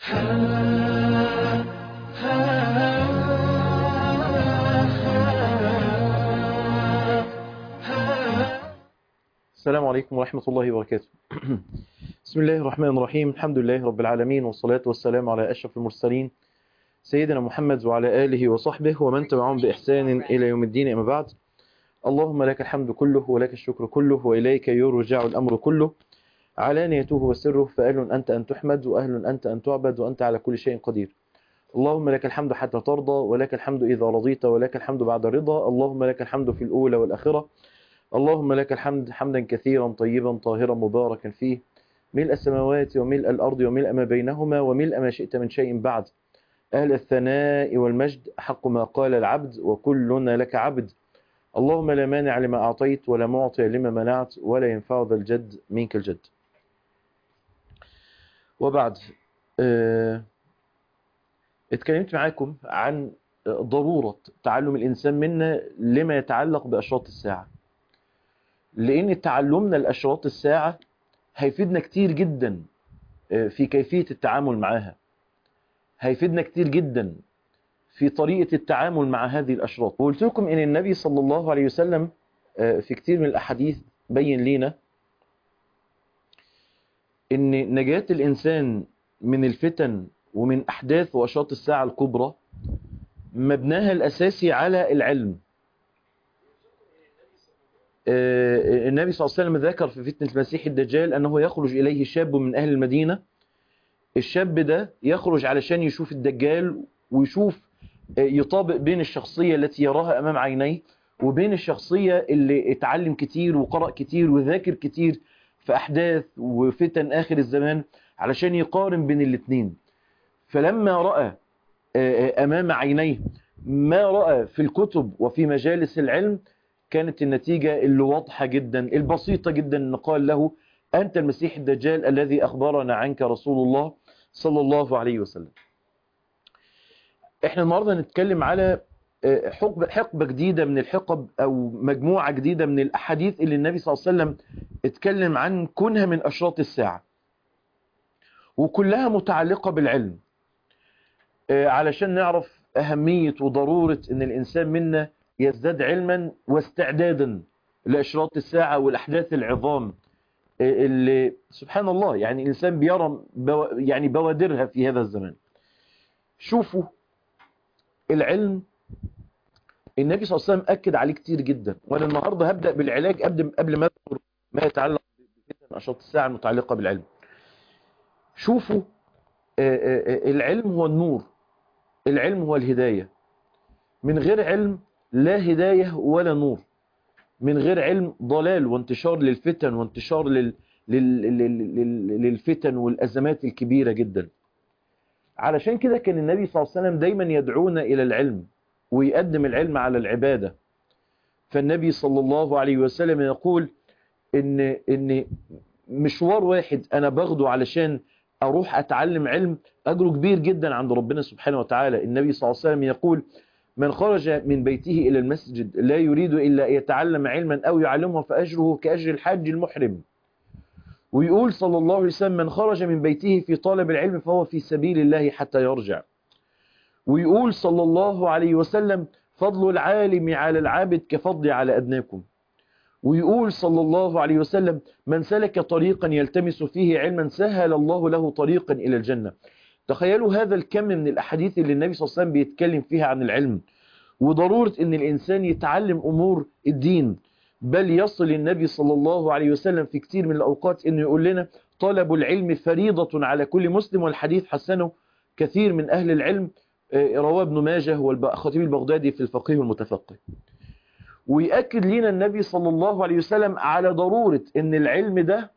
السلام عليكم ورحمة الله وبركاته بسم الله الرحمن الرحيم الحمد لله رب العالمين والصلاة والسلام على أشرف المرسلين سيدنا محمد وعلى آله وصحبه ومن تبعهم بإحسان إلى يوم الدين أما بعد اللهم لك الحمد كله ولك الشكر كله وإليك يرجع الأمر كله علانيته وسره فأهل أنت أن تحمد وأهل أنت أن تعبد وأنت على كل شيء قدير اللهم لك الحمد حتى ترضى ولك الحمد إذا رضيت ولك الحمد بعد الرضا اللهم لك الحمد في الأولى والآخرة اللهم لك الحمد حمدا كثيرا طيبا طاهرا مباركا فيه ملء السماوات وملء الأرض وملء ما بينهما وملء ما شئت من شيء بعد أهل الثناء والمجد حق ما قال العبد وكلنا لك عبد اللهم لا مانع لما أعطيت ولا معطي لما منعت ولا ينفع ذا الجد منك الجد وبعد اه اتكلمت معاكم عن ضرورة تعلم الإنسان منا لما يتعلق بأشراط الساعة لأن تعلمنا الأشراط الساعة هيفيدنا كتير جدا في كيفية التعامل معها هيفيدنا كتير جدا في طريقة التعامل مع هذه الأشراط وقلت لكم إن النبي صلى الله عليه وسلم في كتير من الأحاديث بين لنا إن نجاة الإنسان من الفتن ومن أحداث وأشراط الساعة الكبرى مبناها الأساسي على العلم النبي صلى الله عليه وسلم ذكر في فتنة المسيح الدجال أنه يخرج إليه شاب من أهل المدينة الشاب ده يخرج علشان يشوف الدجال ويشوف يطابق بين الشخصية التي يراها أمام عينيه وبين الشخصية اللي اتعلم كتير وقرأ كتير وذاكر كتير في أحداث وفتن آخر الزمان علشان يقارن بين الاثنين فلما رأى أمام عينيه ما رأى في الكتب وفي مجالس العلم كانت النتيجة اللي واضحة جدا البسيطة جدا ان قال له أنت المسيح الدجال الذي أخبرنا عنك رسول الله صلى الله عليه وسلم احنا النهاردة نتكلم على حقبة, حقبة جديدة من الحقب أو مجموعة جديدة من الأحاديث اللي النبي صلى الله عليه وسلم اتكلم عن كونها من أشراط الساعة وكلها متعلقة بالعلم علشان نعرف أهمية وضرورة أن الإنسان منا يزداد علما واستعدادا لأشراط الساعة والأحداث العظام اللي سبحان الله يعني الإنسان بيرى بو يعني بوادرها في هذا الزمان شوفوا العلم النبي صلى الله عليه وسلم أكد عليه كتير جدا وأنا النهاردة هبدأ بالعلاج قبل قبل ما أذكر ما يتعلق بفتن أشراط الساعة المتعلقة بالعلم شوفوا العلم هو النور العلم هو الهداية من غير علم لا هداية ولا نور من غير علم ضلال وانتشار للفتن وانتشار لل... لل... لل... للفتن والأزمات الكبيرة جدا علشان كده كان النبي صلى الله عليه وسلم دايما يدعونا إلى العلم ويقدم العلم على العبادة فالنبي صلى الله عليه وسلم يقول إن, إن مشوار واحد أنا باخده علشان أروح أتعلم علم أجره كبير جدا عند ربنا سبحانه وتعالى النبي صلى الله عليه وسلم يقول من خرج من بيته إلى المسجد لا يريد إلا يتعلم علما أو يعلمه فأجره كأجر الحاج المحرم ويقول صلى الله عليه وسلم من خرج من بيته في طالب العلم فهو في سبيل الله حتى يرجع ويقول صلى الله عليه وسلم فضل العالم على العابد كفضل على أدناكم ويقول صلى الله عليه وسلم من سلك طريقا يلتمس فيه علما سهل الله له طريقا إلى الجنة تخيلوا هذا الكم من الأحاديث اللي النبي صلى الله عليه وسلم بيتكلم فيها عن العلم وضرورة أن الإنسان يتعلم أمور الدين بل يصل النبي صلى الله عليه وسلم في كتير من الأوقات أنه يقول لنا طلب العلم فريضة على كل مسلم والحديث حسنه كثير من أهل العلم رواه ابن ماجه والخطيب البغدادي في الفقيه والمتفقه ويأكد لنا النبي صلى الله عليه وسلم على ضرورة أن العلم ده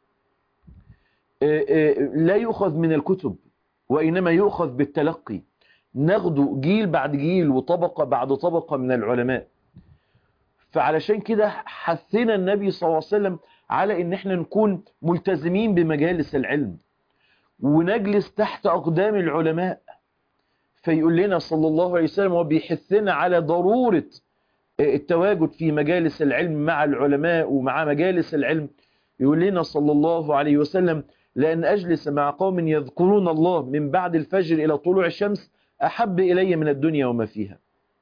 لا يؤخذ من الكتب وإنما يؤخذ بالتلقي ناخده جيل بعد جيل وطبقة بعد طبقة من العلماء فعلشان كده حثنا النبي صلى الله عليه وسلم على ان احنا نكون ملتزمين بمجالس العلم ونجلس تحت اقدام العلماء فيقول لنا صلى الله عليه وسلم وبيحثنا على ضرورة التواجد في مجالس العلم مع العلماء ومع مجالس العلم يقول لنا صلى الله عليه وسلم لأن أجلس مع قوم يذكرون الله من بعد الفجر إلى طلوع الشمس أحب إلي من الدنيا وما فيها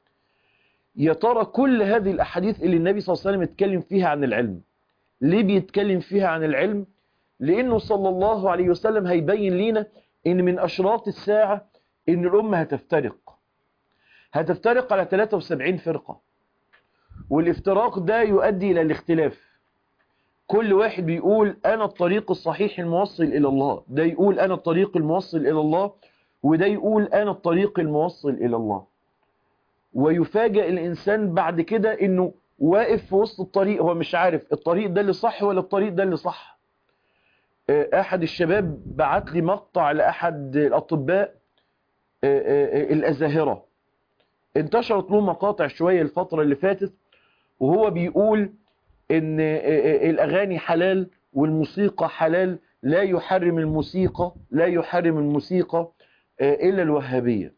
يا ترى كل هذه الأحاديث اللي النبي صلى الله عليه وسلم اتكلم فيها عن العلم ليه بيتكلم فيها عن العلم لأنه صلى الله عليه وسلم هيبين لنا إن من أشراط الساعة إن الأمة هتفترق هتفترق على 73 فرقة والافتراق ده يؤدي إلى الاختلاف كل واحد بيقول أنا الطريق الصحيح الموصل إلى الله ده يقول أنا الطريق الموصل إلى الله وده يقول أنا الطريق الموصل إلى الله ويفاجئ الإنسان بعد كده إنه واقف في وسط الطريق هو مش عارف الطريق ده اللي صح ولا الطريق ده اللي صح أحد الشباب بعت لي مقطع لأحد الأطباء الأزاهرة انتشرت له مقاطع شوية الفترة اللي فاتت وهو بيقول ان الاغاني حلال والموسيقى حلال لا يحرم الموسيقى لا يحرم الموسيقى الا الوهابيه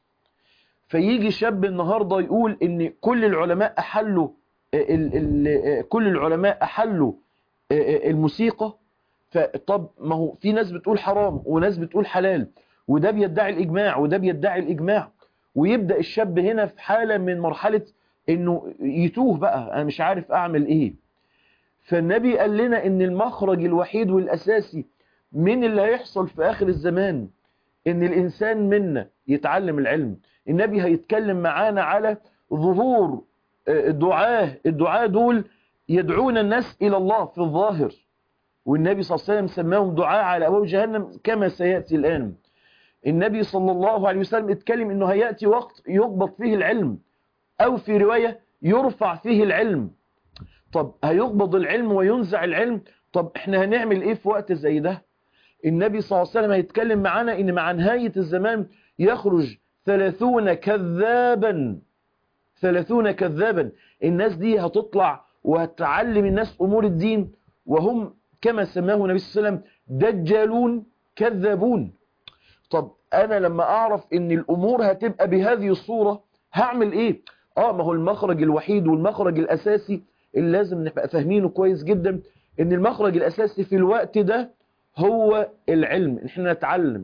فيجي شاب النهارده يقول ان كل العلماء احلوا ال ال كل العلماء احلوا الموسيقى فطب ما هو في ناس بتقول حرام وناس بتقول حلال وده بيدعي الاجماع وده بيدعي الاجماع ويبدا الشاب هنا في حاله من مرحله انه يتوه بقى انا مش عارف اعمل ايه فالنبي قال لنا ان المخرج الوحيد والاساسي من اللي هيحصل في اخر الزمان ان الانسان منا يتعلم العلم النبي هيتكلم معانا على ظهور دعاه الدعاة دول يدعون الناس الى الله في الظاهر والنبي صلى الله عليه وسلم سماهم دعاء على ابواب جهنم كما سياتي الان النبي صلى الله عليه وسلم اتكلم انه هياتي وقت يقبض فيه العلم او في رواية يرفع فيه العلم طب هيقبض العلم وينزع العلم طب احنا هنعمل ايه في وقت زي ده النبي صلى الله عليه وسلم هيتكلم معانا ان مع نهاية الزمان يخرج ثلاثون كذابا ثلاثون كذابا الناس دي هتطلع وهتعلم الناس امور الدين وهم كما سماه النبي صلى الله عليه وسلم دجالون كذابون طب انا لما اعرف ان الامور هتبقى بهذه الصورة هعمل ايه اه ما هو المخرج الوحيد والمخرج الاساسي اللي لازم نبقى فاهمينه كويس جدا ان المخرج الاساسي في الوقت ده هو العلم ان احنا نتعلم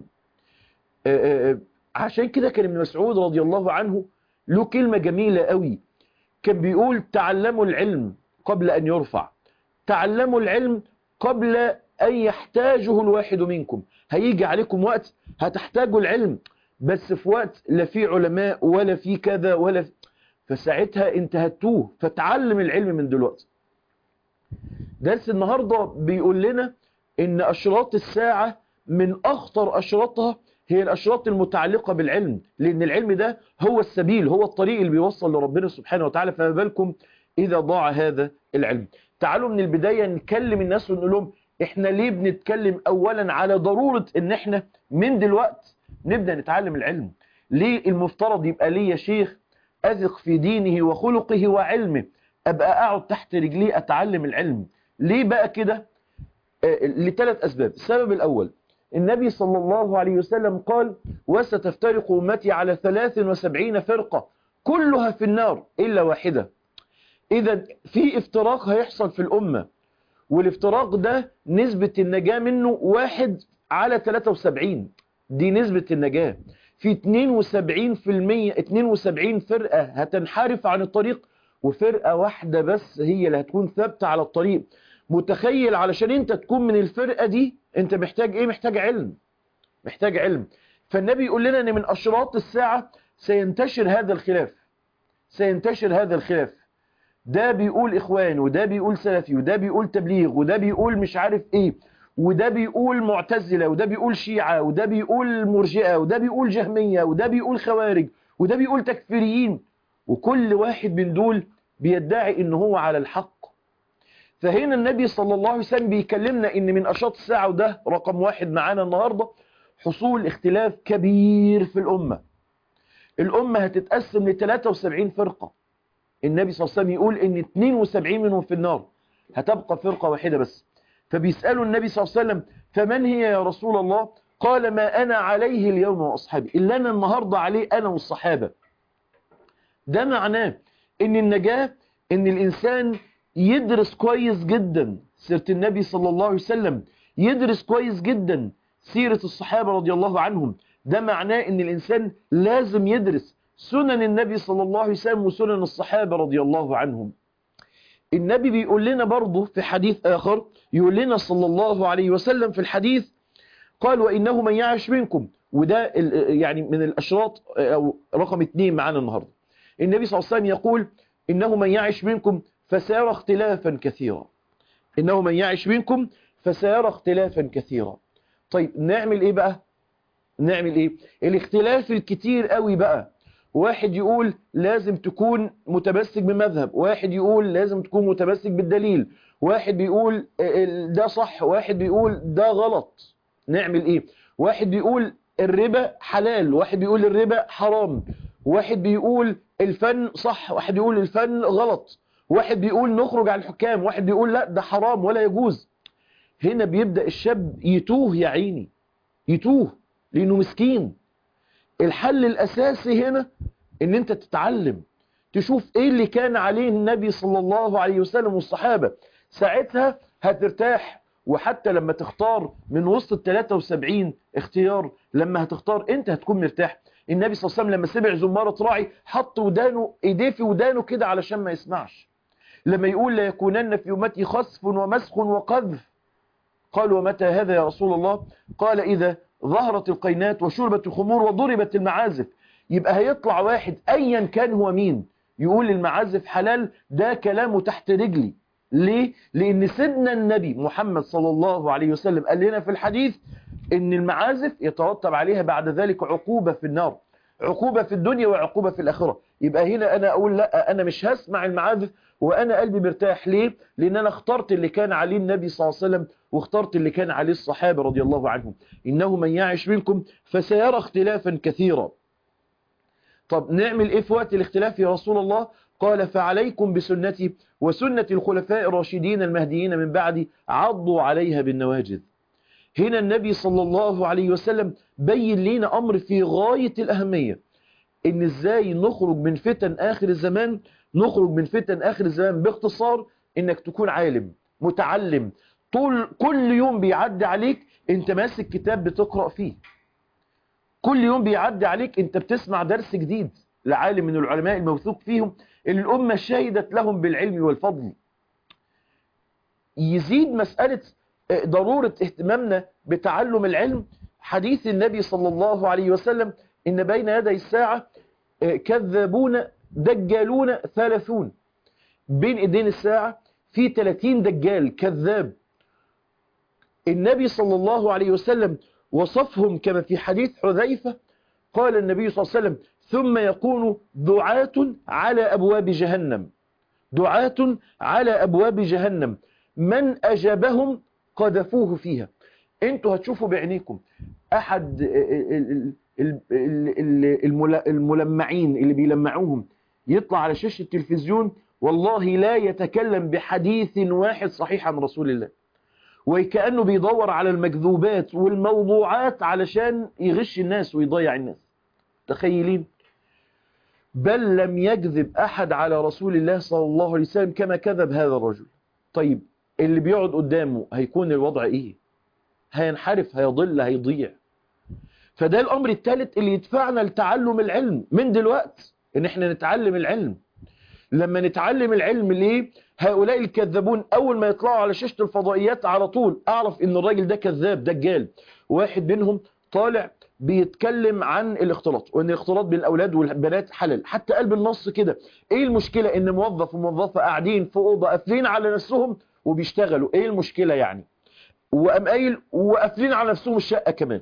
آآ آآ عشان كده كان ابن مسعود رضي الله عنه له كلمة جميلة قوي كان بيقول تعلموا العلم قبل ان يرفع تعلموا العلم قبل ان يحتاجه الواحد منكم هيجي عليكم وقت هتحتاجوا العلم بس في وقت لا في علماء ولا في كذا ولا في فساعتها انت هتوه فتعلم العلم من دلوقتي درس النهاردة بيقول لنا ان اشراط الساعة من اخطر اشراطها هي الاشراط المتعلقة بالعلم لان العلم ده هو السبيل هو الطريق اللي بيوصل لربنا سبحانه وتعالى فما بالكم اذا ضاع هذا العلم تعالوا من البداية نكلم الناس ونقول لهم احنا ليه بنتكلم اولا على ضرورة ان احنا من دلوقت نبدأ نتعلم العلم ليه المفترض يبقى ليه يا شيخ أثق في دينه وخلقه وعلمه أبقى أقعد تحت رجليه أتعلم العلم ليه بقى كده آه لثلاث أسباب السبب الأول النبي صلى الله عليه وسلم قال وستفترق أمتي على 73 فرقة كلها في النار إلا واحدة إذا في افتراق هيحصل في الأمة والافتراق ده نسبة النجاة منه واحد على 73 دي نسبة النجاة في 72% 72 فرقة هتنحرف عن الطريق وفرقة واحدة بس هي اللي هتكون ثابتة على الطريق متخيل علشان انت تكون من الفرقة دي انت محتاج ايه محتاج علم محتاج علم فالنبي يقول لنا ان من اشراط الساعة سينتشر هذا الخلاف سينتشر هذا الخلاف ده بيقول اخوان وده بيقول سلفي وده بيقول تبليغ وده بيقول مش عارف ايه وده بيقول معتزلة وده بيقول شيعة وده بيقول مرجئة وده بيقول جهمية وده بيقول خوارج وده بيقول تكفيريين وكل واحد من دول بيدعي ان هو على الحق فهنا النبي صلى الله عليه وسلم بيكلمنا ان من اشراط الساعة وده رقم واحد معانا النهاردة حصول اختلاف كبير في الامة الامة هتتقسم ل 73 فرقة النبي صلى الله عليه وسلم يقول ان 72 منهم في النار هتبقى فرقة واحدة بس فبيسألوا النبي صلى الله عليه وسلم فمن هي يا رسول الله قال ما أنا عليه اليوم وأصحابي إلا أنا النهاردة عليه أنا والصحابة ده معناه ان النجاة ان الإنسان يدرس كويس جدا سيرة النبي صلى الله عليه وسلم يدرس كويس جدا سيرة الصحابة رضي الله عنهم ده معناه ان الانسان لازم يدرس سنن النبي صلى الله عليه وسلم وسنن الصحابة رضي الله عنهم النبي بيقول لنا برضه في حديث آخر يقول لنا صلى الله عليه وسلم في الحديث قال وإنه من يعش منكم وده يعني من الأشراط أو رقم اثنين معانا النهاردة النبي صلى الله عليه وسلم يقول إنه من يعش منكم فسيرى اختلافا كثيرا إنه من يعش منكم فسيرى اختلافا كثيرا طيب نعمل إيه بقى نعمل إيه الاختلاف الكتير قوي بقى واحد يقول لازم تكون متمسك بمذهب واحد يقول لازم تكون متمسك بالدليل واحد بيقول ده صح واحد بيقول ده غلط نعمل ايه واحد بيقول الربا حلال واحد بيقول الربا حرام واحد بيقول الفن صح واحد بيقول الفن غلط واحد بيقول نخرج عن الحكام واحد بيقول لا ده حرام ولا يجوز هنا بيبدأ الشاب يتوه يا عيني يتوه لانه مسكين الحل الاساسي هنا ان انت تتعلم تشوف ايه اللي كان عليه النبي صلى الله عليه وسلم والصحابة ساعتها هترتاح وحتى لما تختار من وسط ال 73 اختيار لما هتختار انت هتكون مرتاح النبي صلى الله عليه وسلم لما سمع زمارة راعي حط ودانه ايديه في ودانه كده علشان ما يسمعش لما يقول لا يكونن في امتي خسف ومسخ وقذف قال ومتى هذا يا رسول الله قال اذا ظهرت القينات وشربت الخمور وضربت المعازف يبقى هيطلع واحد ايا كان هو مين يقول المعازف حلال ده كلامه تحت رجلي ليه؟ لان سيدنا النبي محمد صلى الله عليه وسلم قال لنا في الحديث ان المعازف يترتب عليها بعد ذلك عقوبة في النار عقوبة في الدنيا وعقوبة في الآخرة يبقى هنا أنا أقول لا أنا مش هسمع المعازف وأنا قلبي مرتاح ليه؟ لأن أنا اخترت اللي كان عليه النبي صلى الله عليه وسلم واخترت اللي كان عليه الصحابة رضي الله عنهم إنه من يعش منكم فسيرى اختلافا كثيرا طب نعمل إيه في وقت الاختلاف يا رسول الله قال فعليكم بسنتي وسنة الخلفاء الراشدين المهديين من بعدي عضوا عليها بالنواجذ هنا النبي صلى الله عليه وسلم بين لنا أمر في غاية الأهمية إن إزاي نخرج من فتن آخر الزمان نخرج من فتن آخر الزمان باختصار إنك تكون عالم متعلم طول كل يوم بيعدي عليك انت ماسك كتاب بتقرأ فيه كل يوم بيعدي عليك انت بتسمع درس جديد لعالم من العلماء الموثوق فيهم اللي الأمة شهدت لهم بالعلم والفضل يزيد مسألة ضرورة اهتمامنا بتعلم العلم حديث النبي صلى الله عليه وسلم إن بين يدي الساعة كذابون دجالون ثلاثون بين ايدين الساعة في 30 دجال كذاب النبي صلى الله عليه وسلم وصفهم كما في حديث حذيفة قال النبي صلى الله عليه وسلم ثم يكون دعاة على أبواب جهنم دعاة على أبواب جهنم من أجابهم قذفوه فيها انتوا هتشوفوا بعينيكم أحد الملمعين اللي بيلمعوهم يطلع على شاشة التلفزيون والله لا يتكلم بحديث واحد صحيح عن رسول الله وكأنه بيدور على المكذوبات والموضوعات علشان يغش الناس ويضيع الناس تخيلين بل لم يكذب أحد على رسول الله صلى الله عليه وسلم كما كذب هذا الرجل طيب اللي بيقعد قدامه هيكون الوضع ايه هينحرف هيضل هيضيع فده الأمر الثالث اللي يدفعنا لتعلم العلم من دلوقت ان احنا نتعلم العلم لما نتعلم العلم ليه هؤلاء الكذابون اول ما يطلعوا على شاشة الفضائيات على طول اعرف ان الراجل ده كذاب دجال واحد منهم طالع بيتكلم عن الاختلاط وان الاختلاط بين الاولاد والبنات حلال حتى قلب النص كده ايه المشكلة ان موظف وموظفة قاعدين في اوضه قافلين على نفسهم وبيشتغلوا ايه المشكلة يعني وقام قايل وقافلين على نفسهم الشقة كمان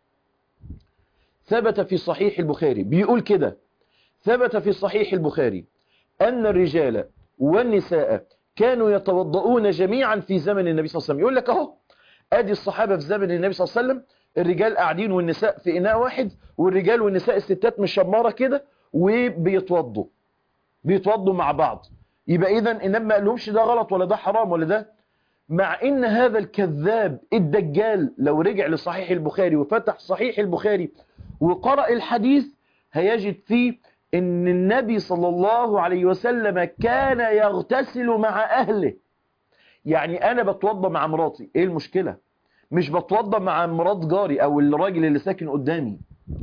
ثبت في صحيح البخاري بيقول كده ثبت في صحيح البخاري أن الرجال والنساء كانوا يتوضؤون جميعا في زمن النبي صلى الله عليه وسلم يقول لك اهو ادي الصحابة في زمن النبي صلى الله عليه وسلم الرجال قاعدين والنساء في إناء واحد والرجال والنساء الستات مشمرة كده وبيتوضوا بيتوضوا مع بعض يبقى إذا إنما ما قالهمش ده غلط ولا ده حرام ولا ده مع إن هذا الكذاب الدجال لو رجع لصحيح البخاري وفتح صحيح البخاري وقرأ الحديث هيجد فيه ان النبي صلى الله عليه وسلم كان يغتسل مع اهله يعني انا بتوضى مع مراتي ايه المشكلة مش بتوضى مع مرات جاري او الراجل اللي ساكن قدامي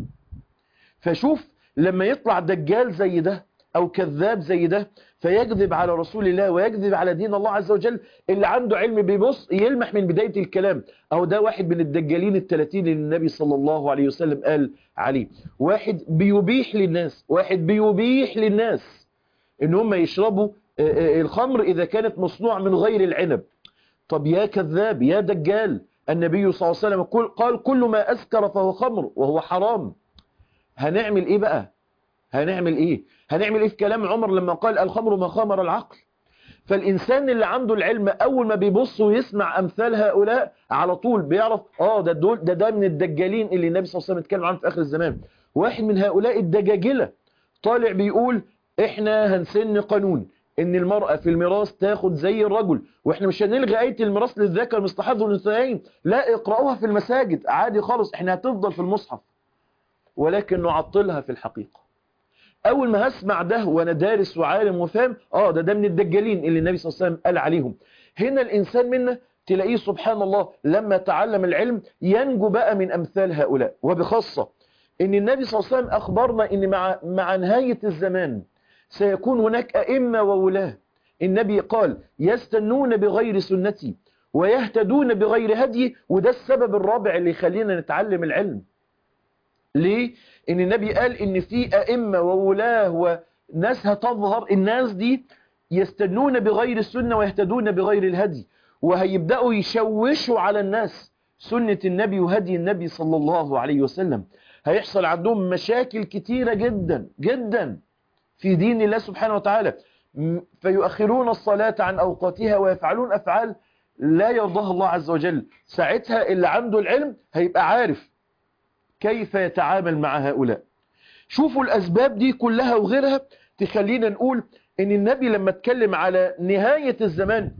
فشوف لما يطلع دجال زي ده او كذاب زي ده فيكذب على رسول الله ويكذب على دين الله عز وجل اللي عنده علم بيبص يلمح من بداية الكلام او ده واحد من الدجالين الثلاثين اللي النبي صلى الله عليه وسلم قال عليه واحد بيبيح للناس واحد بيبيح للناس ان هم يشربوا الخمر اذا كانت مصنوعة من غير العنب طب يا كذاب يا دجال النبي صلى الله عليه وسلم قال كل ما أسكر فهو خمر وهو حرام هنعمل ايه بقى هنعمل ايه هنعمل ايه في كلام عمر لما قال الخمر ما خمر العقل فالإنسان اللي عنده العلم أول ما بيبص ويسمع أمثال هؤلاء على طول بيعرف آه ده دول ده ده من الدجالين اللي النبي صلى الله عليه وسلم اتكلم عنه في آخر الزمان واحد من هؤلاء الدجاجلة طالع بيقول إحنا هنسن قانون ان المرأة في الميراث تاخد زي الرجل واحنا مش هنلغي آية الميراث للذكر مثل حظ الانثيين لا اقرأوها في المساجد عادي خالص احنا هتفضل في المصحف ولكن نعطلها في الحقيقة اول ما هسمع ده وانا دارس وعالم وفاهم اه ده ده من الدجالين اللي النبي صلى الله عليه وسلم قال عليهم هنا الانسان منا تلاقيه سبحان الله لما تعلم العلم ينجو بقى من امثال هؤلاء وبخاصة ان النبي صلى الله عليه وسلم اخبرنا ان مع مع نهاية الزمان سيكون هناك أئمة وولاة النبي قال يستنون بغير سنتي ويهتدون بغير هدي وده السبب الرابع اللي يخلينا نتعلم العلم ليه؟ ان النبي قال ان في أئمة وولاة وناس هتظهر الناس دي يستنون بغير السنة ويهتدون بغير الهدي وهيبدأوا يشوشوا على الناس سنة النبي وهدي النبي صلى الله عليه وسلم هيحصل عندهم مشاكل كتيرة جدا جدا في دين الله سبحانه وتعالى فيؤخرون الصلاة عن أوقاتها ويفعلون أفعال لا يرضاها الله عز وجل ساعتها اللي عنده العلم هيبقى عارف كيف يتعامل مع هؤلاء شوفوا الأسباب دي كلها وغيرها تخلينا نقول ان النبي لما اتكلم على نهاية الزمان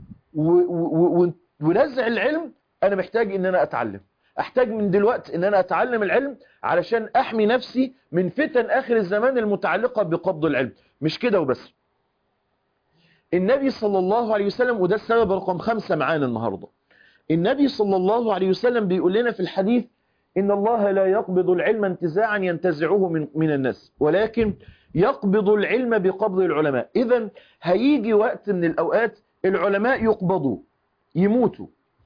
ونزع العلم انا محتاج ان انا اتعلم احتاج من دلوقتي ان انا اتعلم العلم علشان احمي نفسي من فتن اخر الزمان المتعلقة بقبض العلم مش كده وبس النبي صلى الله عليه وسلم وده السبب رقم خمسة معانا النهاردة النبي صلى الله عليه وسلم بيقول لنا في الحديث إن الله لا يقبض العلم انتزاعا ينتزعه من, من الناس ولكن يقبض العلم بقبض العلماء إذا هيجي وقت من الأوقات العلماء يقبضوا يموتوا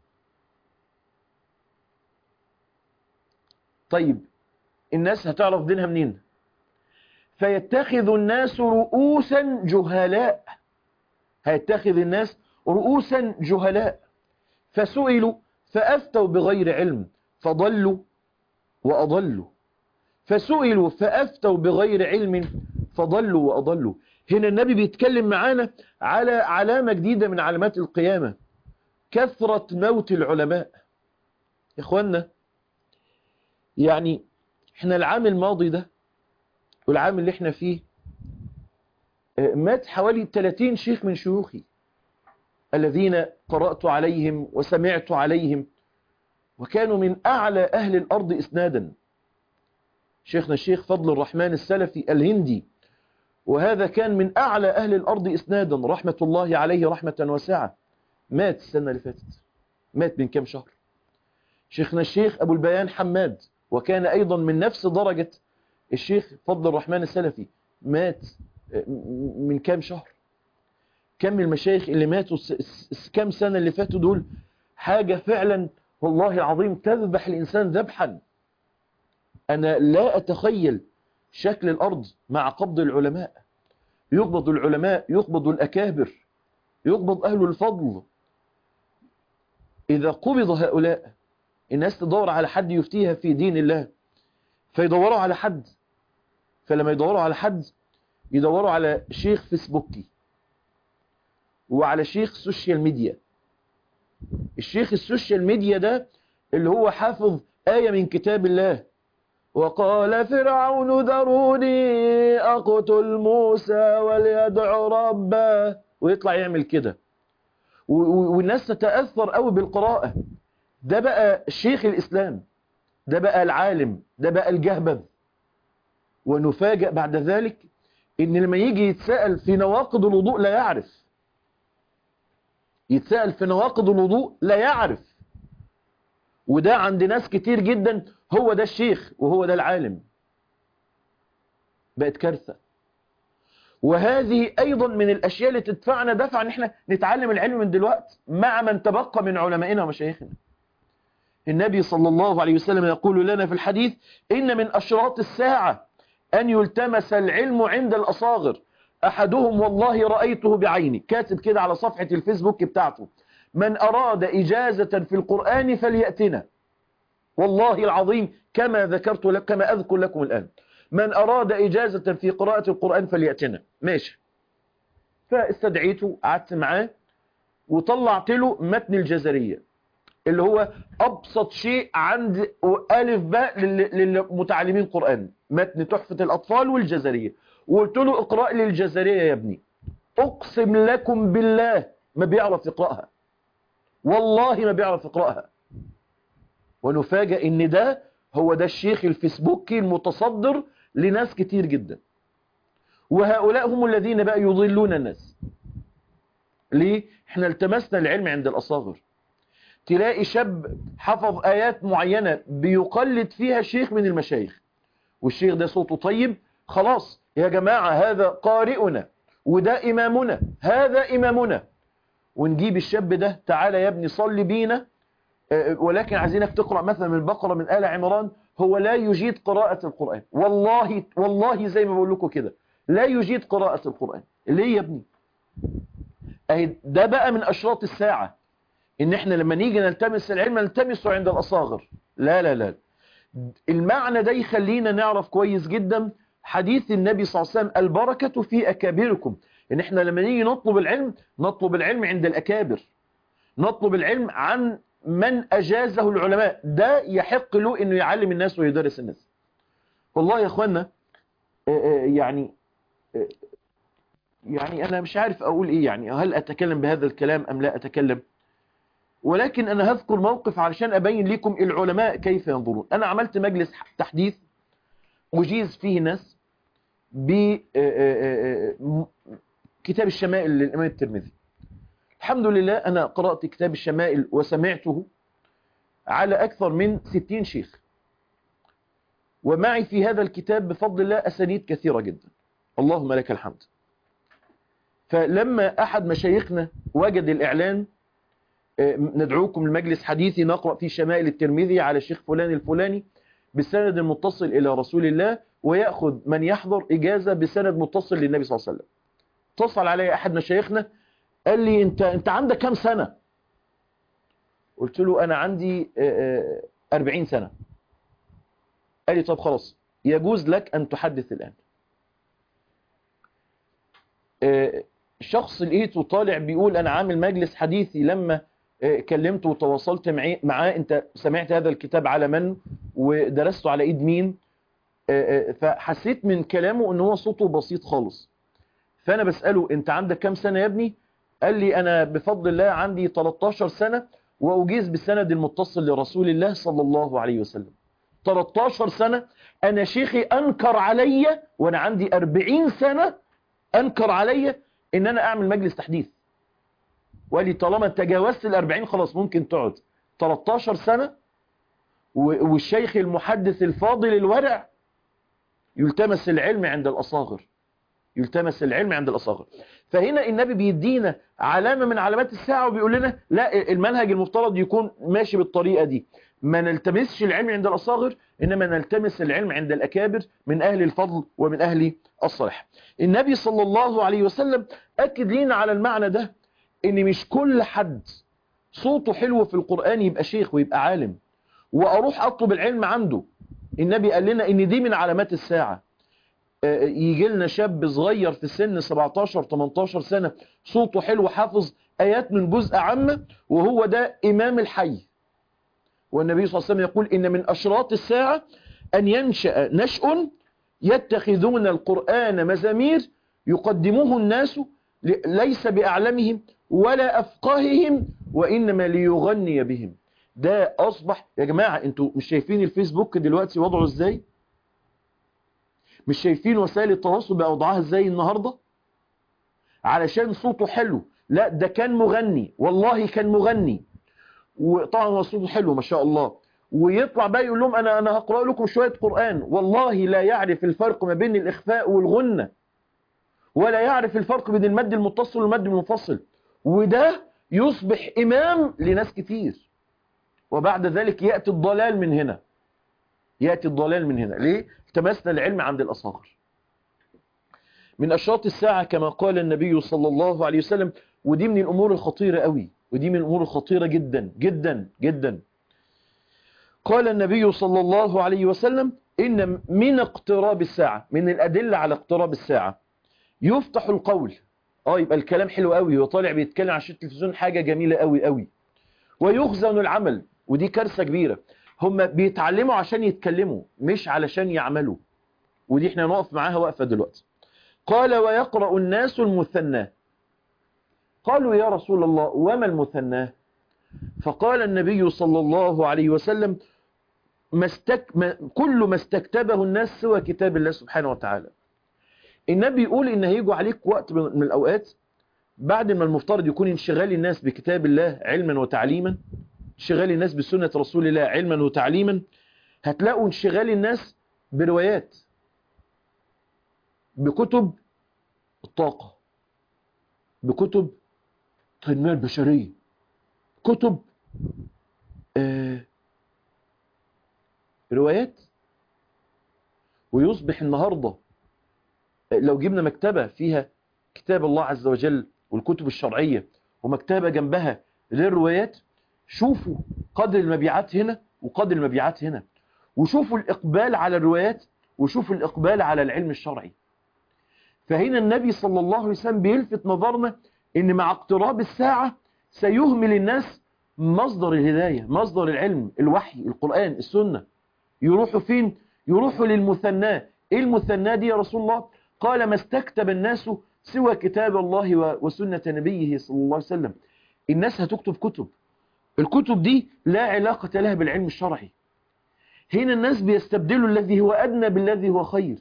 طيب الناس هتعرف دينها منين فيتخذ الناس رؤوسا جهلاء هيتخذ الناس رؤوسا جهلاء فسئلوا فأفتوا بغير علم فضلوا وأضلوا فسئلوا فأفتوا بغير علم فضلوا وأضلوا هنا النبي بيتكلم معانا على علامة جديدة من علامات القيامة كثرة موت العلماء إخواننا يعني احنا العام الماضي ده والعام اللي احنا فيه مات حوالي 30 شيخ من شيوخي الذين قرأت عليهم وسمعت عليهم وكانوا من أعلى أهل الأرض إسنادا شيخنا الشيخ فضل الرحمن السلفي الهندي وهذا كان من أعلى أهل الأرض إسنادا رحمة الله عليه رحمة واسعة مات السنة اللي فاتت مات من كم شهر شيخنا الشيخ أبو البيان حماد وكان أيضا من نفس درجة الشيخ فضل الرحمن السلفي مات من كام شهر كم المشايخ اللي ماتوا كم سنة اللي فاتوا دول حاجة فعلا والله العظيم تذبح الإنسان ذبحا أنا لا أتخيل شكل الأرض مع قبض العلماء يقبض العلماء يقبض الأكابر يقبض أهل الفضل إذا قبض هؤلاء الناس تدور على حد يفتيها في دين الله فيدوروا على حد فلما يدوروا على حد يدوروا على شيخ فيسبوكي وعلى شيخ سوشيال ميديا الشيخ السوشيال ميديا ده اللي هو حافظ آية من كتاب الله وقال فرعون ذروني أقتل موسى وليدع ربه ويطلع يعمل كده والناس تتأثر قوي بالقراءة ده بقى شيخ الإسلام ده بقى العالم ده بقى الجهبذ ونفاجأ بعد ذلك ان لما يجي يتسأل في نواقض الوضوء لا يعرف يتسأل في نواقض الوضوء لا يعرف وده عند ناس كتير جدا هو ده الشيخ وهو ده العالم بقت كارثة وهذه أيضا من الأشياء اللي تدفعنا دفع ان احنا نتعلم العلم من دلوقتي مع من تبقى من علمائنا ومشايخنا النبي صلى الله عليه وسلم يقول لنا في الحديث إن من أشراط الساعة أن يلتمس العلم عند الأصاغر أحدهم والله رأيته بعيني كاتب كده على صفحة الفيسبوك بتاعته من أراد إجازة في القرآن فليأتنا والله العظيم كما ذكرت لك كما أذكر لكم الآن من أراد إجازة في قراءة القرآن فليأتنا ماشي فاستدعيته قعدت معاه وطلعت له متن الجزرية اللي هو أبسط شيء عند ألف باء للمتعلمين قرآن متن تحفة الأطفال والجزرية وقلت له اقرأ لي الجزرية يا ابني أقسم لكم بالله ما بيعرف يقرأها والله ما بيعرف يقرأها ونفاجأ ان ده هو ده الشيخ الفيسبوكي المتصدر لناس كتير جدا وهؤلاء هم الذين بقى يضلون الناس ليه؟ احنا التمسنا العلم عند الأصاغر تلاقي شاب حفظ آيات معينة بيقلد فيها شيخ من المشايخ والشيخ ده صوته طيب خلاص يا جماعة هذا قارئنا وده إمامنا هذا إمامنا ونجيب الشاب ده تعالى يا ابني صلي بينا ولكن عايزينك تقرأ مثلا من البقرة من آل عمران هو لا يجيد قراءة القرآن والله والله زي ما بقول لكم كده لا يجيد قراءة القرآن ليه يا ابني اهي ده بقى من أشراط الساعة ان احنا لما نيجي نلتمس العلم نلتمسه عند الأصاغر لا لا لا المعنى ده يخلينا نعرف كويس جدا حديث النبي صلى الله عليه وسلم البركة في أكابركم ان احنا لما نيجي نطلب العلم نطلب العلم عند الأكابر نطلب العلم عن من أجازه العلماء ده يحق له انه يعلم الناس ويدرس الناس والله يا اخوانا يعني يعني انا مش عارف اقول ايه يعني هل اتكلم بهذا الكلام ام لا اتكلم ولكن انا هذكر موقف علشان ابين لكم العلماء كيف ينظرون انا عملت مجلس تحديث وجيز فيه ناس ب كتاب الشمائل للامام الترمذي الحمد لله أنا قرأت كتاب الشمائل وسمعته على أكثر من ستين شيخ ومعي في هذا الكتاب بفضل الله أسانيد كثيرة جدا اللهم لك الحمد فلما أحد مشايخنا وجد الإعلان ندعوكم لمجلس حديثي نقرأ في شمائل الترمذي على الشيخ فلان الفلاني بسند متصل إلى رسول الله ويأخذ من يحضر إجازة بسند متصل للنبي صلى الله عليه وسلم اتصل علي أحد مشايخنا قال لي انت انت عندك كام سنة قلت له انا عندي 40 سنة قال لي طب خلاص يجوز لك ان تحدث الان شخص لقيته طالع بيقول انا عامل مجلس حديثي لما كلمته وتواصلت معاه انت سمعت هذا الكتاب على من ودرسته على ايد مين فحسيت من كلامه ان هو صوته بسيط خالص فانا بسأله انت عندك كام سنة يا ابني قال لي أنا بفضل الله عندي 13 سنة وأجيز بالسند المتصل لرسول الله صلى الله عليه وسلم 13 سنة أنا شيخي أنكر علي وأنا عندي 40 سنة أنكر علي إن أنا أعمل مجلس تحديث وقال لي طالما تجاوزت ال 40 خلاص ممكن تقعد 13 سنة والشيخ المحدث الفاضل الورع يلتمس العلم عند الأصاغر يلتمس العلم عند الأصاغر فهنا النبي بيدينا علامة من علامات الساعة وبيقول لنا لا المنهج المفترض يكون ماشي بالطريقة دي ما نلتمسش العلم عند الأصاغر إنما نلتمس العلم عند الأكابر من أهل الفضل ومن أهل الصالح النبي صلى الله عليه وسلم أكد لنا على المعنى ده إن مش كل حد صوته حلو في القرآن يبقى شيخ ويبقى عالم وأروح أطلب العلم عنده النبي قال لنا إن دي من علامات الساعة يجي لنا شاب صغير في سن 17 18 سنة صوته حلو حافظ آيات من جزء عامة وهو ده إمام الحي والنبي صلى الله عليه وسلم يقول إن من أشراط الساعة أن ينشأ نشأ يتخذون القرآن مزامير يقدموه الناس ليس بأعلمهم ولا أفقاههم وإنما ليغني بهم ده أصبح يا جماعة أنتوا مش شايفين الفيسبوك دلوقتي وضعه إزاي مش شايفين وسائل التواصل بأوضاعها ازاي النهاردة علشان صوته حلو لا ده كان مغني والله كان مغني وطبعا هو صوته حلو ما شاء الله ويطلع بقى يقول لهم انا انا هقرا لكم شويه قران والله لا يعرف الفرق ما بين الاخفاء والغنه ولا يعرف الفرق بين المد المتصل والمد المنفصل وده يصبح امام لناس كتير وبعد ذلك ياتي الضلال من هنا ياتي الضلال من هنا ليه التمسنا العلم عند الاصاغر من اشراط الساعه كما قال النبي صلى الله عليه وسلم ودي من الامور الخطيره قوي ودي من الامور الخطيره جدا جدا جدا قال النبي صلى الله عليه وسلم إن من اقتراب الساعة من الأدلة على اقتراب الساعة يفتح القول اه يبقى الكلام حلو قوي وطالع بيتكلم على التلفزيون حاجة جميلة قوي قوي ويخزن العمل ودي كارثة كبيرة هم بيتعلموا عشان يتكلموا مش علشان يعملوا ودي احنا نقف معاها وقفة دلوقتي قال ويقرأ الناس المثنى قالوا يا رسول الله وما المثنى فقال النبي صلى الله عليه وسلم ما استك... ما... كل ما استكتبه الناس سوى كتاب الله سبحانه وتعالى النبي يقول ان هيجوا عليك وقت من الاوقات بعد ما المفترض يكون انشغال الناس بكتاب الله علما وتعليما انشغال الناس بسنة رسول الله علما وتعليما هتلاقوا انشغال الناس بروايات بكتب الطاقة بكتب التنمية البشرية كتب آه روايات ويصبح النهاردة لو جبنا مكتبة فيها كتاب الله عز وجل والكتب الشرعية ومكتبة جنبها للروايات شوفوا قدر المبيعات هنا وقدر المبيعات هنا وشوفوا الإقبال على الروايات وشوفوا الإقبال على العلم الشرعي فهنا النبي صلى الله عليه وسلم بيلفت نظرنا ان مع اقتراب الساعة سيهمل الناس مصدر الهداية مصدر العلم الوحي القرآن السنة يروحوا فين يروحوا للمثنى ايه المثنى دي يا رسول الله قال ما استكتب الناس سوى كتاب الله وسنة نبيه صلى الله عليه وسلم الناس هتكتب كتب الكتب دي لا علاقة لها بالعلم الشرعي هنا الناس بيستبدلوا الذي هو أدنى بالذي هو خير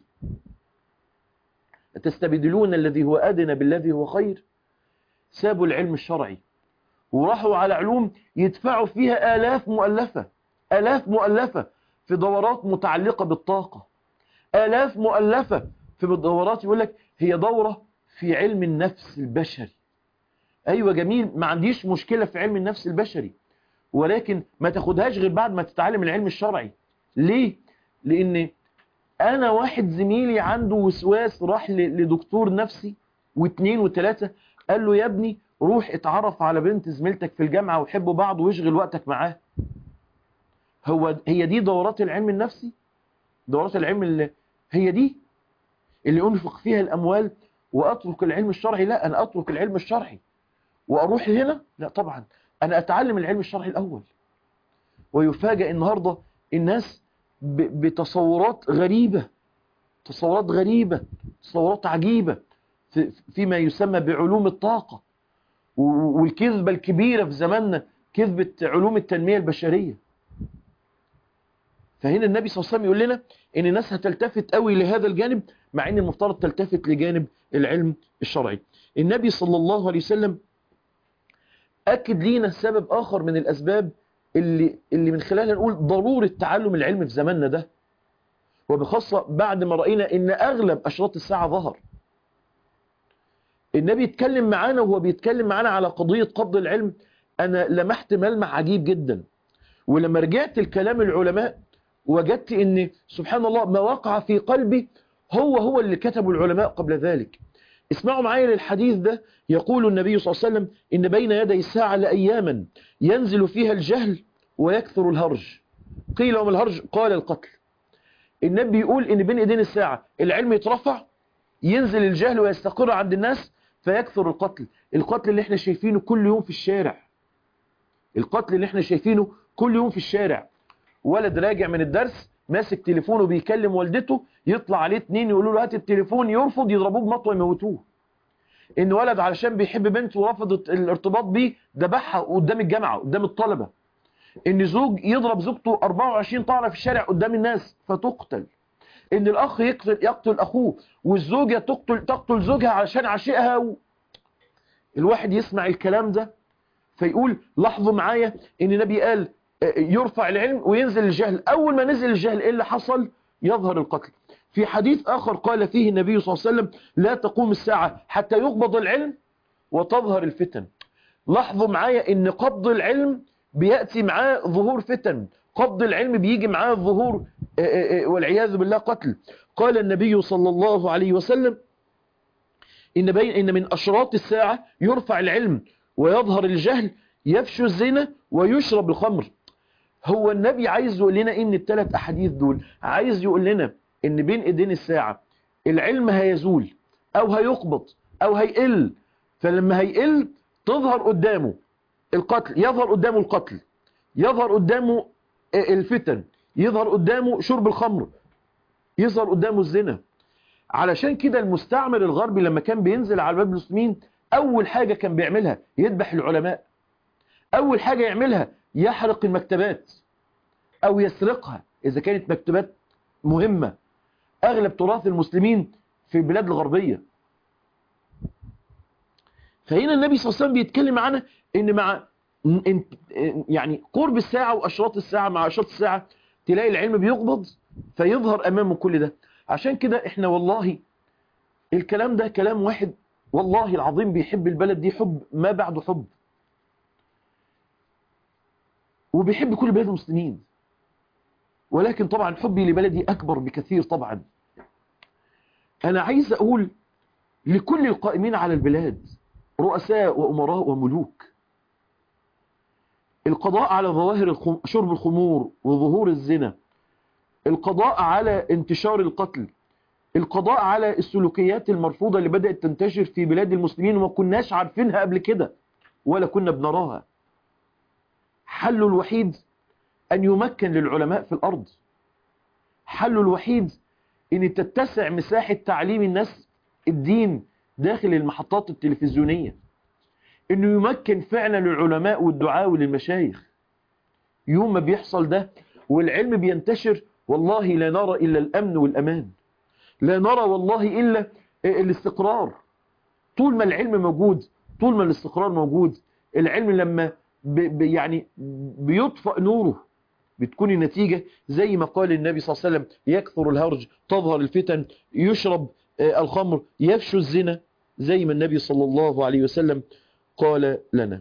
تستبدلون الذي هو أدنى بالذي هو خير سابوا العلم الشرعي وراحوا على علوم يدفعوا فيها آلاف مؤلفة آلاف مؤلفة في دورات متعلقة بالطاقة آلاف مؤلفة في دورات يقول لك هي دورة في علم النفس البشري أيوة جميل ما عنديش مشكلة في علم النفس البشري ولكن ما تاخدهاش غير بعد ما تتعلم العلم الشرعي ليه؟ لأن أنا واحد زميلي عنده وسواس راح لدكتور نفسي واثنين وثلاثة قال له يا ابني روح اتعرف على بنت زميلتك في الجامعة وحبوا بعض واشغل وقتك معاه هو هي دي دورات العلم النفسي دورات العلم اللي هي دي اللي انفق فيها الاموال واترك العلم الشرعي لا انا اترك العلم الشرعي واروح هنا لا طبعا انا اتعلم العلم الشرعي الاول ويفاجئ النهارده الناس بتصورات غريبة تصورات غريبة تصورات عجيبة فيما يسمى بعلوم الطاقة والكذبة الكبيرة في زماننا كذبة علوم التنمية البشرية فهنا النبي صلى الله عليه وسلم يقول لنا ان الناس هتلتفت قوي لهذا الجانب مع ان المفترض تلتفت لجانب العلم الشرعي النبي صلى الله عليه وسلم اكد لينا سبب اخر من الاسباب اللي اللي من خلالها نقول ضرورة تعلم العلم في زماننا ده وبخاصة بعد ما رأينا ان اغلب اشراط الساعة ظهر النبي يتكلم معانا وهو بيتكلم معانا على قضية قبض العلم انا لمحت ملمح عجيب جدا ولما رجعت الكلام العلماء وجدت ان سبحان الله ما وقع في قلبي هو هو اللي كتبه العلماء قبل ذلك اسمعوا معايا للحديث ده يقول النبي صلى الله عليه وسلم إن بين يدي الساعة لأياما ينزل فيها الجهل ويكثر الهرج قيل وما الهرج قال القتل النبي يقول إن بين إيدين الساعة العلم يترفع ينزل الجهل ويستقر عند الناس فيكثر القتل القتل اللي احنا شايفينه كل يوم في الشارع القتل اللي احنا شايفينه كل يوم في الشارع ولد راجع من الدرس ماسك تليفونه بيكلم والدته يطلع عليه اتنين يقولوا له هات التليفون يرفض يضربوه بمطوه يموتوه ان ولد علشان بيحب بنت ورفضت الارتباط بيه ذبحها قدام الجامعه قدام الطلبه ان زوج يضرب زوجته 24 طعنه في الشارع قدام الناس فتقتل ان الاخ يقتل يقتل اخوه والزوجه تقتل تقتل زوجها علشان عشقها و... الواحد يسمع الكلام ده فيقول لاحظوا معايا ان النبي قال يرفع العلم وينزل الجهل اول ما نزل الجهل ايه اللي حصل يظهر القتل في حديث اخر قال فيه النبي صلى الله عليه وسلم لا تقوم الساعة حتى يقبض العلم وتظهر الفتن لاحظوا معايا ان قبض العلم بيأتي معاه ظهور فتن قبض العلم بيجي معاه ظهور والعياذ بالله قتل قال النبي صلى الله عليه وسلم إن, بين إن من أشراط الساعة يرفع العلم ويظهر الجهل يفشو الزنا ويشرب الخمر هو النبي عايز يقول لنا إن الثلاث أحاديث دول عايز يقول لنا إن بين إيدين الساعة العلم هيزول أو هيقبض أو هيقل فلما هيقل تظهر قدامه القتل يظهر قدامه القتل يظهر قدامه الفتن يظهر قدامه شرب الخمر يظهر قدامه الزنا علشان كده المستعمر الغربي لما كان بينزل على باب المسلمين اول حاجة كان بيعملها يذبح العلماء اول حاجة يعملها يحرق المكتبات او يسرقها اذا كانت مكتبات مهمة اغلب تراث المسلمين في البلاد الغربية فهنا النبي صلى الله عليه وسلم بيتكلم عنها ان مع يعني قرب الساعة واشراط الساعة مع اشراط الساعة تلاقي العلم بيقبض فيظهر امامه كل ده عشان كده احنا والله الكلام ده كلام واحد والله العظيم بيحب البلد دي حب ما بعده حب وبيحب كل بلاد المسلمين ولكن طبعا حبي لبلدي أكبر بكثير طبعا أنا عايز أقول لكل القائمين على البلاد رؤساء وأمراء وملوك القضاء على ظواهر الخم... شرب الخمور وظهور الزنا القضاء على انتشار القتل القضاء على السلوكيات المرفوضة اللي بدأت تنتشر في بلاد المسلمين وما كناش عارفينها قبل كده ولا كنا بنراها حله الوحيد أن يمكن للعلماء في الأرض حله الوحيد أن تتسع مساحة تعليم الناس الدين داخل المحطات التلفزيونية أنه يمكن فعلا للعلماء والدعاء وللمشايخ يوم ما بيحصل ده والعلم بينتشر والله لا نرى إلا الأمن والأمان لا نرى والله إلا الاستقرار طول ما العلم موجود طول ما الاستقرار موجود العلم لما ب يعني بيطفأ نوره بتكون النتيجة زي ما قال النبي صلى الله عليه وسلم يكثر الهرج تظهر الفتن يشرب الخمر يفشو الزنا زي ما النبي صلى الله عليه وسلم قال لنا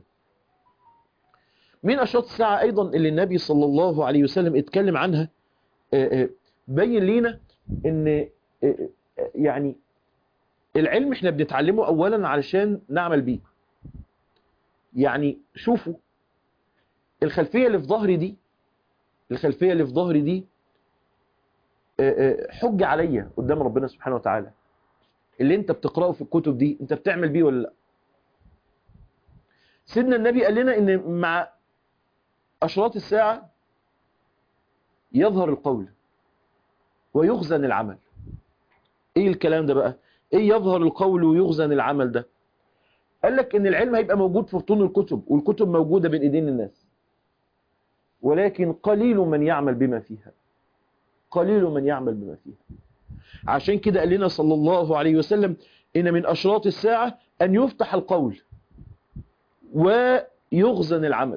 من أشراط الساعة أيضا اللي النبي صلى الله عليه وسلم اتكلم عنها بين لينا ان يعني العلم احنا بنتعلمه اولا علشان نعمل بيه يعني شوفوا الخلفية اللي في ظهري دي الخلفية اللي في ظهري دي حج عليا قدام ربنا سبحانه وتعالى اللي انت بتقرأه في الكتب دي انت بتعمل بيه ولا لا سيدنا النبي قال لنا ان مع اشراط الساعة يظهر القول ويخزن العمل ايه الكلام ده بقى ايه يظهر القول ويخزن العمل ده قال لك ان العلم هيبقى موجود في بطون الكتب والكتب موجودة بين ايدين الناس ولكن قليل من يعمل بما فيها قليل من يعمل بما فيها عشان كده قال لنا صلى الله عليه وسلم ان من اشراط الساعة ان يفتح القول ويخزن العمل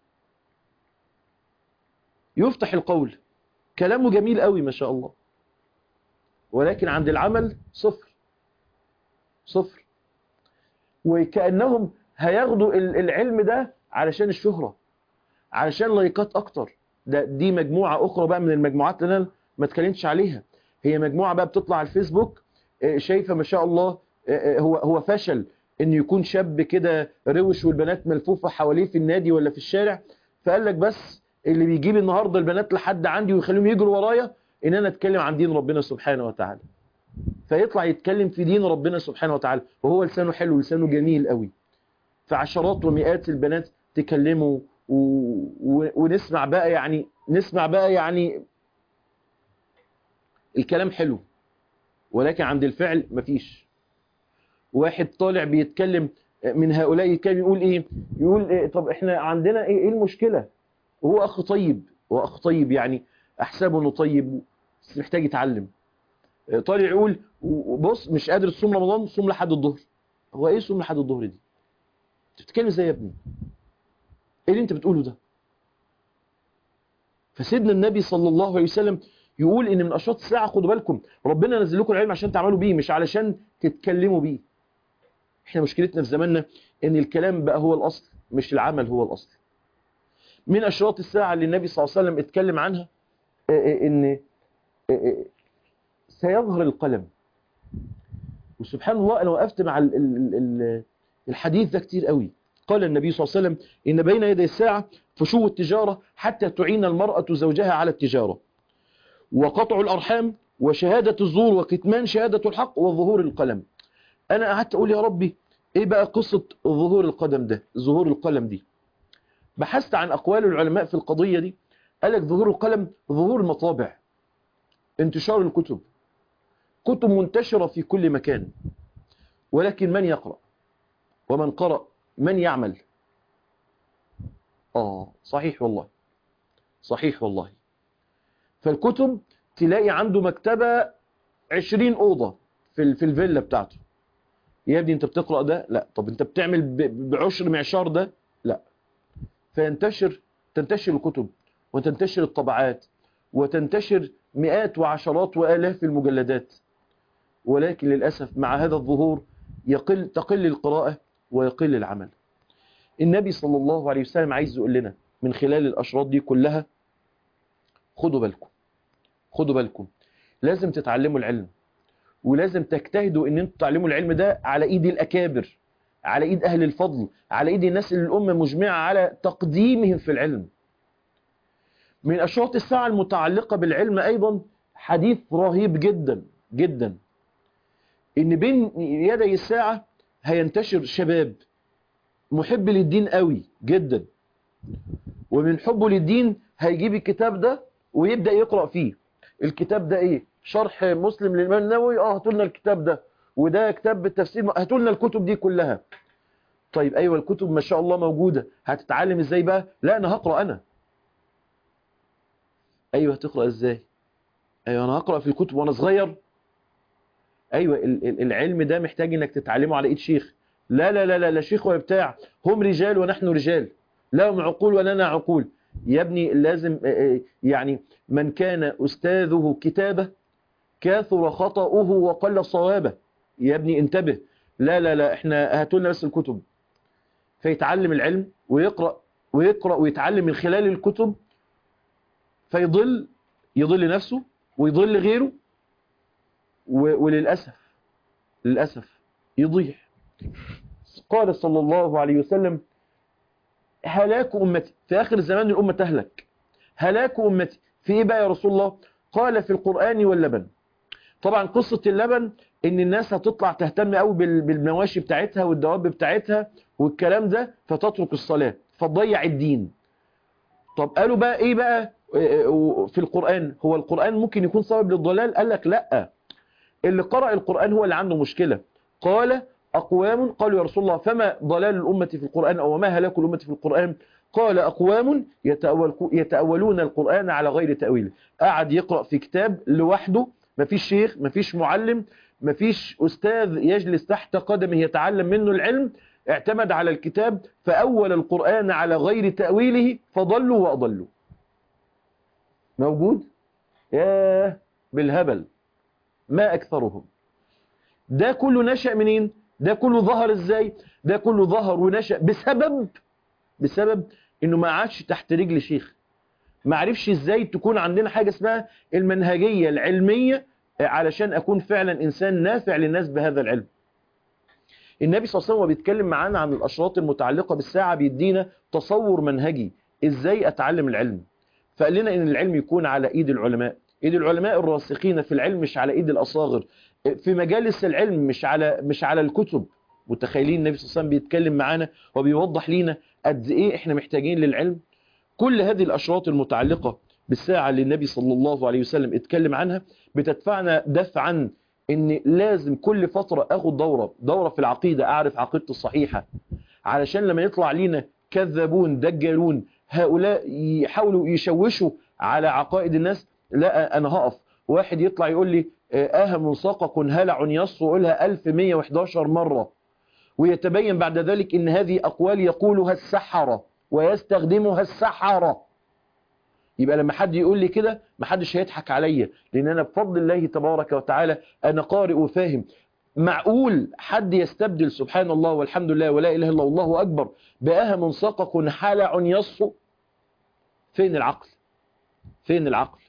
يفتح القول كلامه جميل قوي ما شاء الله ولكن عند العمل صفر صفر وكأنهم هياخدوا العلم ده علشان الشهرة علشان لايكات اكتر ده دي مجموعة اخرى بقى من المجموعات اللي انا ما اتكلمتش عليها هي مجموعة بقى بتطلع على الفيسبوك شايفة ما شاء الله هو هو فشل ان يكون شاب كده روش والبنات ملفوفة حواليه في النادي ولا في الشارع فقال لك بس اللي بيجيب النهاردة البنات لحد عندي ويخليهم يجروا ورايا ان انا اتكلم عن دين ربنا سبحانه وتعالى فيطلع يتكلم في دين ربنا سبحانه وتعالى وهو لسانه حلو لسانه جميل قوي فعشرات ومئات البنات تكلموا و... و... ونسمع بقى يعني نسمع بقى يعني الكلام حلو ولكن عند الفعل مفيش واحد طالع بيتكلم من هؤلاء كان يقول ايه يقول إيه طب احنا عندنا ايه, إيه المشكلة وهو اخ طيب هو اخ طيب يعني احسبه انه طيب بس محتاج يتعلم طالع يقول بص مش قادر تصوم رمضان صوم لحد الظهر هو ايه صوم لحد الظهر دي انت بتتكلم ازاي يا ابني ايه اللي انت بتقوله ده فسيدنا النبي صلى الله عليه وسلم يقول ان من اشراط الساعه خدوا بالكم ربنا نزل لكم العلم عشان تعملوا بيه مش علشان تتكلموا بيه احنا مشكلتنا في زماننا ان الكلام بقى هو الاصل مش العمل هو الاصل من اشراط الساعه اللي النبي صلى الله عليه وسلم اتكلم عنها ان سيظهر القلم وسبحان الله انا وقفت مع الحديث ده كتير قوي قال النبي صلى الله عليه وسلم إن بين يدي الساعة فشو التجارة حتى تعين المرأة زوجها على التجارة وقطع الأرحام وشهادة الزور وكتمان شهادة الحق وظهور القلم أنا قعدت أقول يا ربي إيه بقى قصة ظهور القدم ده ظهور القلم دي بحثت عن أقوال العلماء في القضية دي قال لك ظهور القلم ظهور المطابع انتشار الكتب كتب منتشرة في كل مكان ولكن من يقرأ ومن قرأ من يعمل آه صحيح والله صحيح والله فالكتب تلاقي عنده مكتبة عشرين أوضة في, في الفيلا بتاعته يا ابني انت بتقرأ ده لا طب انت بتعمل بعشر معشار ده لا فينتشر تنتشر الكتب وتنتشر الطبعات وتنتشر مئات وعشرات وآلاف المجلدات ولكن للأسف مع هذا الظهور يقل تقل القراءة ويقل العمل النبي صلى الله عليه وسلم عايز يقول لنا من خلال الأشراط دي كلها خدوا بالكم خدوا بالكم لازم تتعلموا العلم ولازم تجتهدوا ان انتوا تعلموا العلم ده على ايد الاكابر على ايد اهل الفضل على ايد الناس اللي الامه مجمعه على تقديمهم في العلم من اشراط الساعه المتعلقه بالعلم ايضا حديث رهيب جدا جدا ان بين يدي الساعه هينتشر شباب محب للدين قوي جدا ومن حبه للدين هيجيب الكتاب ده ويبدأ يقرأ فيه الكتاب ده ايه شرح مسلم للإمام النووي اه هاتوا لنا الكتاب ده وده كتاب بالتفسير هاتوا لنا الكتب دي كلها طيب ايوه الكتب ما شاء الله موجودة هتتعلم ازاي بقى لا انا هقرأ انا ايوه هتقرأ ازاي ايوه انا هقرأ في الكتب وانا صغير ايوه العلم ده محتاج انك تتعلمه على ايد شيخ لا لا لا لا, لا شيخ ولا بتاع هم رجال ونحن رجال لهم عقول ولنا عقول يا ابني لازم يعني من كان أستاذه كتابة كاثر خطأه وقل صوابه يا ابني انتبه لا لا لا احنا هاتوا لنا بس الكتب فيتعلم العلم ويقرأ ويقرأ ويتعلم من خلال الكتب فيضل يضل نفسه ويضل غيره وللأسف للأسف يضيع قال صلى الله عليه وسلم هلاك أمتي في آخر الزمان الأمة تهلك هلاك أمتي في إيه بقى يا رسول الله قال في القرآن واللبن طبعا قصة اللبن ان الناس هتطلع تهتم قوي بالمواشي بتاعتها والدواب بتاعتها والكلام ده فتترك الصلاة فتضيع الدين طب قالوا بقى ايه بقى في القرآن هو القرآن ممكن يكون سبب للضلال قال لك لا اللي قرأ القرآن هو اللي عنده مشكلة قال أقوام قالوا يا رسول الله فما ضلال الأمة في القرآن أو ما هلاك الأمة في القرآن قال أقوام يتأول يتأولون القرآن على غير تأويله قعد يقرأ في كتاب لوحده مفيش شيخ مفيش معلم مفيش أستاذ يجلس تحت قدمه يتعلم منه العلم اعتمد على الكتاب فأول القرآن على غير تأويله فضلوا وأضلوا موجود ياه بالهبل ما أكثرهم ده كله نشأ منين ده كله ظهر ازاي ده كله ظهر ونشأ بسبب بسبب انه ما عادش تحت رجل شيخ ما عرفش ازاي تكون عندنا حاجة اسمها المنهجية العلمية علشان اكون فعلا انسان نافع للناس بهذا العلم النبي صلى الله عليه وسلم بيتكلم معانا عن الاشراط المتعلقة بالساعة بيدينا تصور منهجي ازاي اتعلم العلم فقال لنا ان العلم يكون على ايد العلماء ايد العلماء الراسخين في العلم مش على ايد الاصاغر في مجالس العلم مش على مش على الكتب متخيلين النبي صلى الله عليه وسلم بيتكلم معانا وبيوضح لينا قد ايه احنا محتاجين للعلم كل هذه الاشراط المتعلقة بالساعة اللي النبي صلى الله عليه وسلم اتكلم عنها بتدفعنا دفعا ان لازم كل فترة اخد دورة دورة في العقيدة اعرف عقيدتي الصحيحة علشان لما يطلع لينا كذابون دجالون هؤلاء يحاولوا يشوشوا على عقائد الناس لا انا هقف واحد يطلع يقول لي اهم سقق هلع يص وقولها 1111 مرة ويتبين بعد ذلك ان هذه اقوال يقولها السحرة ويستخدمها السحرة يبقى لما حد يقول لي كده ما حدش هيضحك عليا لان انا بفضل الله تبارك وتعالى انا قارئ وفاهم معقول حد يستبدل سبحان الله والحمد لله ولا اله الا الله والله اكبر باهم سقق حلع يصفو فين العقل فين العقل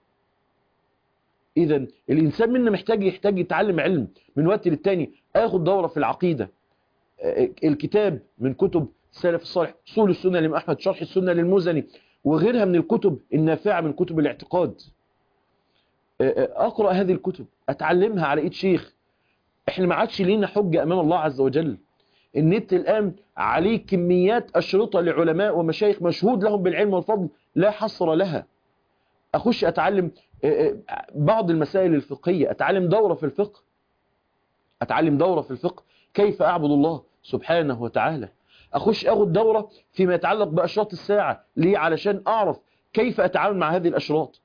اذا الانسان منا محتاج يحتاج يتعلم علم من وقت للتاني اخد دوره في العقيده الكتاب من كتب السلف الصالح اصول السنه لامام احمد شرح السنه للمزني وغيرها من الكتب النافعه من كتب الاعتقاد اقرا هذه الكتب اتعلمها على ايد شيخ احنا ما عادش لينا حجه امام الله عز وجل النت الان عليه كميات اشرطه لعلماء ومشايخ مشهود لهم بالعلم والفضل لا حصر لها اخش اتعلم بعض المسائل الفقهيه اتعلم دوره في الفقه اتعلم دوره في الفقه كيف اعبد الله سبحانه وتعالى اخش اخد دوره فيما يتعلق باشراط الساعه ليه علشان اعرف كيف اتعامل مع هذه الاشراط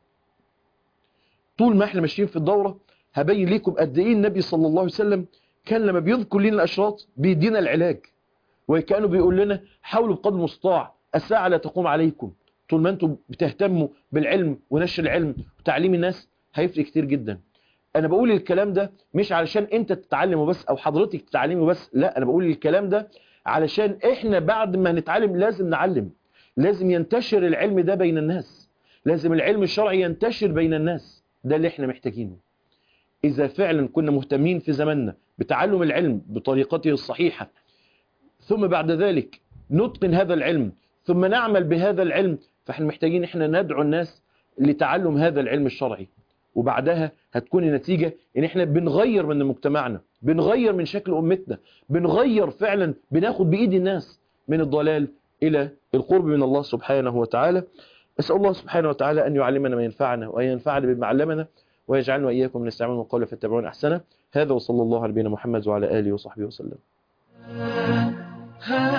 طول ما احنا ماشيين في الدوره هبين لكم قد ايه النبي صلى الله عليه وسلم كان لما بيذكر لنا الاشراط بيدينا العلاج وكانوا بيقول لنا حاولوا بقدر المستطاع الساعه لا تقوم عليكم طول ما انتم بتهتموا بالعلم ونشر العلم وتعليم الناس هيفرق كتير جدا انا بقول الكلام ده مش علشان انت تتعلم وبس او حضرتك تتعلمي بس لا انا بقول الكلام ده علشان احنا بعد ما نتعلم لازم نعلم لازم ينتشر العلم ده بين الناس لازم العلم الشرعي ينتشر بين الناس ده اللي احنا محتاجينه اذا فعلا كنا مهتمين في زماننا بتعلم العلم بطريقته الصحيحة ثم بعد ذلك نتقن هذا العلم ثم نعمل بهذا العلم فاحنا محتاجين احنا ندعو الناس لتعلم هذا العلم الشرعي وبعدها هتكون النتيجة ان احنا بنغير من مجتمعنا بنغير من شكل امتنا بنغير فعلا بناخد بايد الناس من الضلال الى القرب من الله سبحانه وتعالى اسال الله سبحانه وتعالى ان يعلمنا ما ينفعنا وان ينفعنا بما علمنا ويجعلنا واياكم من يستعملون القول فاتبعون احسنه هذا وصلى الله على نبينا محمد وعلى اله وصحبه وسلم